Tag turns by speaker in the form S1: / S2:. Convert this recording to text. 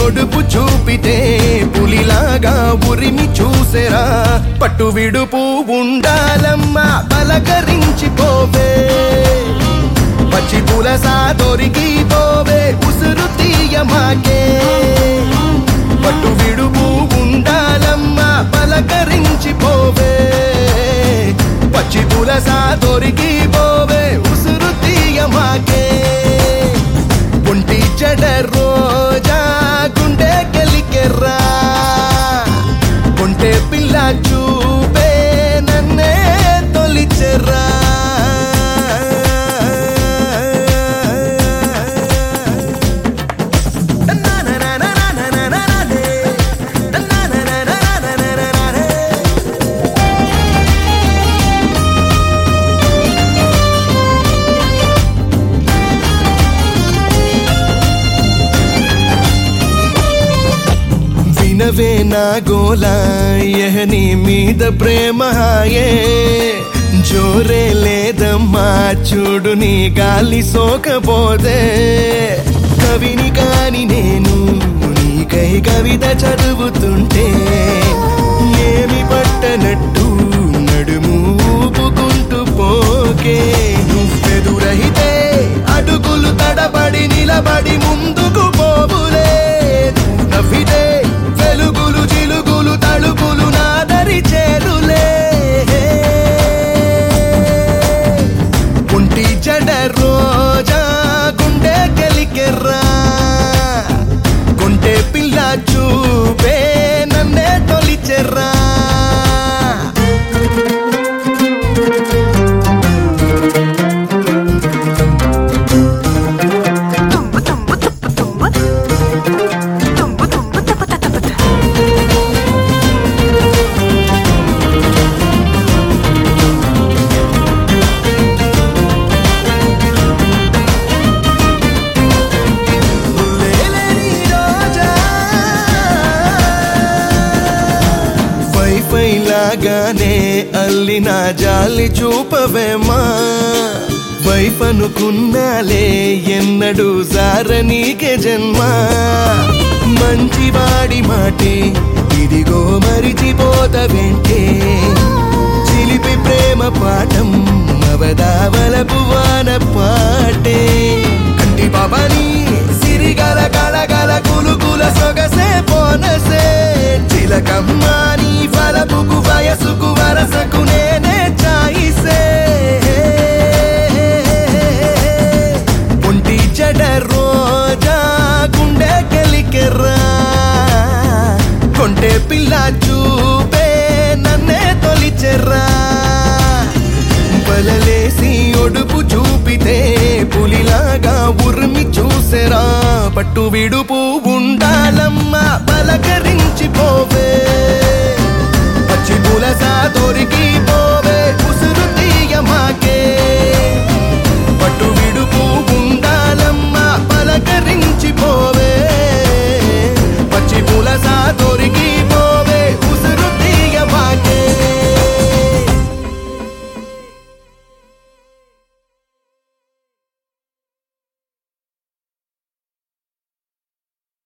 S1: ఒడుపు చూపితే పులిలాగా ఉరిమి చూసెరా పట్టు విడుపు ఉండాలమ్మా పలకరించిపోవే పచ్చి పులసా దొరికి పోవే ఉసురు తీయమాకే పట్టు విడుపు ఉండాలమ్మా పలకరించిపోవే పచ్చి పులసా దొరికి పోవే ఉసురు తీయమాకే ఒంటి చెడ రోజా గుండె గెలికెర్రా కొంటే పిల్ల చూపే నన్నే తొలిచెర్రా వినవే నా గోలా యహని మీద ప్రేమ హాయే జోరే లేదమ్మా చూడు నీ గాలి సోకపోతే కవిని కాని నేను నీకై కవిత చదువుతుంటే ఏమి పట్టనట్టు నడుము ఊపుకుంటూ పోకే నువ్వెదురహితే అడుగులు తడబడి నిలబడి ముందుకు పోవులే నువ్వు నవ్వితే వెలుగులు చిలుగులు తలుపులు నాదరి చేరులే ఒంటి జడ రోజా గుండె గెలికెర్రా కొంటే పిల్ల చూపే నన్నే తొలిచెర్రా
S2: తుంబు తుంబు తుప్పు తుంబు తుంబు తుంబు తప తప తప
S1: లేలేని రోజా వైఫై లాగానే అల్లిన జాలి చూపవేమా వైఫ్ అనుకున్నాలే ఎన్నడు సారనీకే జన్మ మంచివాడి మాటే ఇదిగో మరిచిపోతవేంటే చిలిపి ప్రేమ పాఠం అవదావలపు వాన పాటే కంటి బాబాని సిరిగల గలగల కులుకుల సొగసే పోనసే చిలకమ్మాని ఫలపుకు వయసుకు వరసకు నేనే చాయిసే ఒంటి చెడ రోజా గుండె గెలికెర్రా కొంటే పిల్ల చూపే నన్నే తొలిచెర్రా బలలేసి ఒడుపు చూపితే పులిలాగా ఉర్మి చూసెరా పట్టు విడుపు ఉండాలమ్మా పలకరించిపోవే పచ్చి పులసా దొరికి పోవే ఉసు